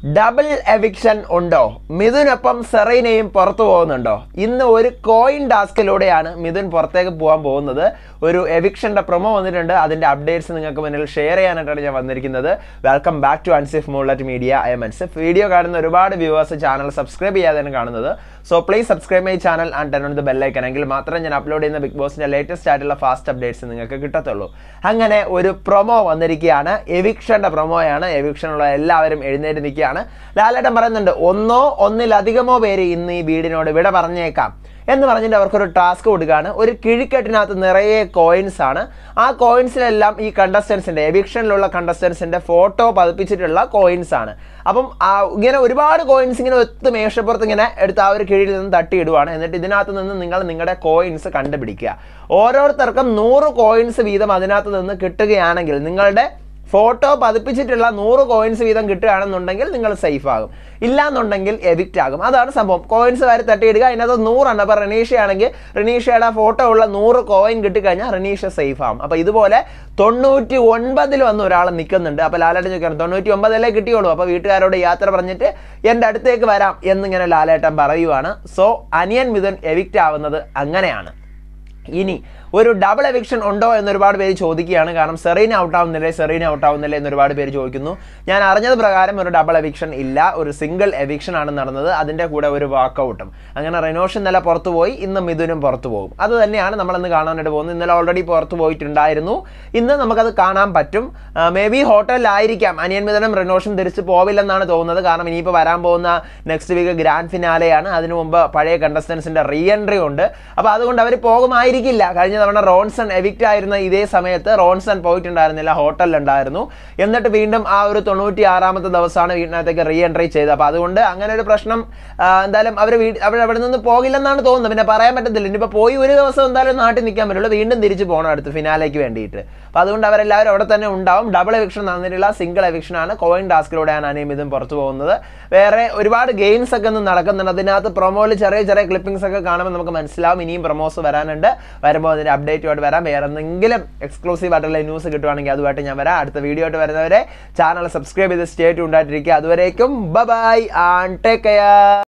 double eviction ഉണ്ടോ മിഥുനൊപ്പം സെറീനയും പുറത്തു പോകുന്നുണ്ടോ ഇന്ന് ഒരു കോയിൻ ടാസ്കിലൂടെയാണ് മിഥുൻ പുറത്തേക്ക് പോകാൻ പോകുന്നത് ഒരു എവിക്ഷന്റെ പ്രൊമോ വന്നിട്ടുണ്ട് അതിന്റെ അപ്ഡേറ്റ്സ് നിങ്ങൾക്ക് മുന്നിൽ ഷെയർ ചെയ്യാനായിട്ടാണ് ഞാൻ വന്നിരിക്കുന്നത് വെൽക്കം ബാക്ക് ടു അൻസിഫ് മൂളറ്റ് media I M Ansif video കാണുന്ന ഒരുപാട് വ്യൂവേഴ്സ് ചാനൽ സബ്സ്ക്രൈബ് ചെയ്യാതെയാണ് കാണുന്നത് so please subscribe my channel and turn on the bell icon എങ്കിൽ മാത്രമേ ഞാൻ അപ്ലോഡ് ചെയ്യുന്ന ബിഗ് ബോസിന്റെ ലേറ്റസ്റ്റ് ആയിട്ടുള്ള ഫാസ്റ്റ് അപ്ഡേറ്റ്സ് നിങ്ങൾക്ക് കിട്ടത്തുള്ളൂ അങ്ങനെ ഒരു പ്രൊമോ വന്നിരിക്കുകയാണ് എവിക്ഷന്റെ പ്രൊമോയാണ് എവിക്ഷനുള്ള എല്ലാവരും എഴുന്നേറ്റ് നിൽക്കുകയാണ് ലാലേട്ടൻ പറയുന്നുണ്ട് ഒന്നോ ഒന്നിലധികമോ പേര് ഇന്ന് ഈ വീടിനോട് വിട പറഞ്ഞേക്കാം എന്ന് പറഞ്ഞിട്ട് അവർക്കൊരു ടാസ്ക് കൊടുക്കുകയാണ് ഒരു കിഴിക്കെട്ടിനകത്ത് നിറയെ കോയിൻസ് ആണ് ആ കോയിൻസിലെല്ലാം ഈ കണ്ടസ്റ്റൻസിൻ്റെ എവിക്ഷനിലുള്ള കണ്ടസ്റ്റൻസിൻ്റെ ഫോട്ടോ പതിപ്പിച്ചിട്ടുള്ള കോയിൻസ് ആണ് അപ്പം ആ ഇങ്ങനെ ഒരുപാട് കോയിൻസ് ഇങ്ങനെ ഒത്ത് മേശപ്പുറത്ത് ഇങ്ങനെ എടുത്ത് ആ ഒരു കിഴിയിൽ നിന്ന് തട്ടിയിടുവാണ് എന്നിട്ട് ഇതിനകത്ത് നിന്ന് നിങ്ങൾ നിങ്ങളുടെ കോയിൻസ് കണ്ടുപിടിക്കുക ഓരോരുത്തർക്കും നൂറ് കോയിൻസ് വീതം അതിനകത്ത് നിന്ന് കിട്ടുകയാണെങ്കിൽ നിങ്ങളുടെ ഫോട്ടോ പതിപ്പിച്ചിട്ടുള്ള നൂറ് കോയിൻസ് വീതം കിട്ടുകയാണെന്നുണ്ടെങ്കിൽ നിങ്ങൾ സേഫ് ആകും ഇല്ലാന്നുണ്ടെങ്കിൽ എവിക്റ്റ് ആകും അതാണ് സംഭവം കോയിൻസ് വാരി തട്ടിയിടുക അതിനകത്ത് നൂറാണ് അപ്പോൾ റനീഷ ആണെങ്കിൽ റനീഷയുടെ ഫോട്ടോ ഉള്ള നൂറ് കോയിൻ കിട്ടിക്കഴിഞ്ഞാൽ റനീഷ സേഫ് ആകും അപ്പോൾ ഇതുപോലെ തൊണ്ണൂറ്റി ഒൻപതിൽ വന്ന് ഒരാൾ നിൽക്കുന്നുണ്ട് അപ്പോൾ ലാലേട്ടൻ ചോദിക്കണം തൊണ്ണൂറ്റി ഒമ്പതല്ലേ കിട്ടിയുള്ളൂ അപ്പോൾ വീട്ടുകാരോട് യാത്ര പറഞ്ഞിട്ട് എൻ്റെ അടുത്തേക്ക് വരാം എന്നിങ്ങനെ ലാലേട്ടൻ പറയുവാണ് സോ അനിയൻ മിഥുൻ എവിക്റ്റ് ആവുന്നത് അങ്ങനെയാണ് ഇനി ഒരു ഡബിൾ എവിക്ഷൻ ഉണ്ടോ എന്ന് ഒരുപാട് പേര് ചോദിക്കുകയാണ് കാരണം സെറീന ഔട്ട് ആവുന്നില്ലേ സെറീന ഔട്ട് ആവുന്നില്ലേ എന്ന് ഒരുപാട് പേര് ചോദിക്കുന്നു ഞാൻ അറിഞ്ഞത് പ്രകാരം ഒരു ഡബിൾ എവിക്ഷൻ ഇല്ല ഒരു സിംഗിൾ എവിക്ഷൻ ആണ് നടന്നത് അതിൻ്റെ കൂടെ ഒരു വാക്കൗട്ടും അങ്ങനെ റെനോഷൻ ഇന്നലെ പുറത്തു പോയി ഇന്ന് മിഥുനും പുറത്തു പോകും അത് തന്നെയാണ് നമ്മൾ ഇന്ന് കാണാനായിട്ട് പോകുന്നത് ഇന്നലെ ഓൾറെഡി പുറത്തു പോയിട്ടുണ്ടായിരുന്നു ഇന്ന് നമുക്കത് കാണാൻ പറ്റും മേ ബി ഹോട്ടലിലായിരിക്കാം അനിയൻ മിഥുനും റെനോഷൻ തിരിച്ച് പോവില്ലെന്നാണ് തോന്നുന്നത് കാരണം ഇനിയിപ്പോൾ വരാൻ പോകുന്ന നെക്സ്റ്റ് വീക്ക് ഗ്രാൻഡ് ഫിനാലെയാണ് അതിനു മുമ്പ് പഴയ കണ്ടസ്റ്റൻസിൻ്റെ റീ എൻട്രി ഉണ്ട് അപ്പോൾ അതുകൊണ്ട് അവർ പോകുമായിരിക്കില്ല കഴിഞ്ഞ തവണ റോൺസൺ എവിക്റ്റ് ആയിരുന്ന ഇതേ സമയത്ത് റോൺസൺ പോയിട്ടുണ്ടായിരുന്നില്ല ഹോട്ടലിലുണ്ടായിരുന്നു എന്നിട്ട് വീണ്ടും ആ ഒരു തൊണ്ണൂറ്റി ആറാമത്തെ ദിവസമാണ് വീട്ടിനകത്തേക്ക് റീ എൻട്രി ചെയ്തത് അപ്പോൾ അതുകൊണ്ട് അങ്ങനെ ഒരു പ്രശ്നം ആ, എന്തായാലും അവർ വീട് അവർ അവിടെ നിന്ന് പോകില്ലെന്നാണ് തോന്നുന്നത് പിന്നെ പറയാൻ പറ്റത്തില്ല ഇനിയിപ്പോൾ പോയി ഒരു ദിവസം എന്തായാലും നാട്ടിൽ നിൽക്കാൻ പറ്റുള്ളൂ വീണ്ടും തിരിച്ചു പോകണം അടുത്ത് ഫിനാലേക്ക് വേണ്ടിയിട്ട് അപ്പോൾ അതുകൊണ്ട് അവരെല്ലാവരും അവിടെ തന്നെ ഉണ്ടാവും ഡബിൾ എവിക്ഷൻ നടന്നിട്ടുള്ള സിംഗിൾ എവിക്ഷൻ ആണ് കോയിൻ ടാസ്കിലൂടെയാണ് അനിയും ഇതും പുറത്തു പോകുന്നത് വേറെ ഒരുപാട് ഗെയിംസ് ഒക്കെ ഒന്ന് നടക്കുന്നുണ്ട് അതിനകത്ത് പ്രൊമോയിൽ ചെറിയ ചെറിയ ക്ലിപ്പിംഗ്സ് ഒക്കെ കാണുമ്പോൾ നമുക്ക് മനസ്സിലാവും ഇനിയും പ്രൊമോസ് വരാനുണ്ട് വരുമ്പോൾ അതിൻ്റെ അപ്ഡേറ്റുമായിട്ട് വരാം വേറെ എന്തെങ്കിലും എക്സ്ക്ലൂസീവ് ആയിട്ടുള്ള ന്യൂസ് കിട്ടുവാണെങ്കിൽ അതുമായിട്ട് ഞാൻ വരാം അടുത്ത വീഡിയോ ആയിട്ട് വരുന്നവരെ ചാനൽ സബ്സ്ക്രൈബ് ചെയ്ത് സ്റ്റേറ്റ് ഉണ്ടായിട്ടിരിക്കുക അതുവരേക്കും ബൈ ആൻഡ് ടേക്ക് കെയർ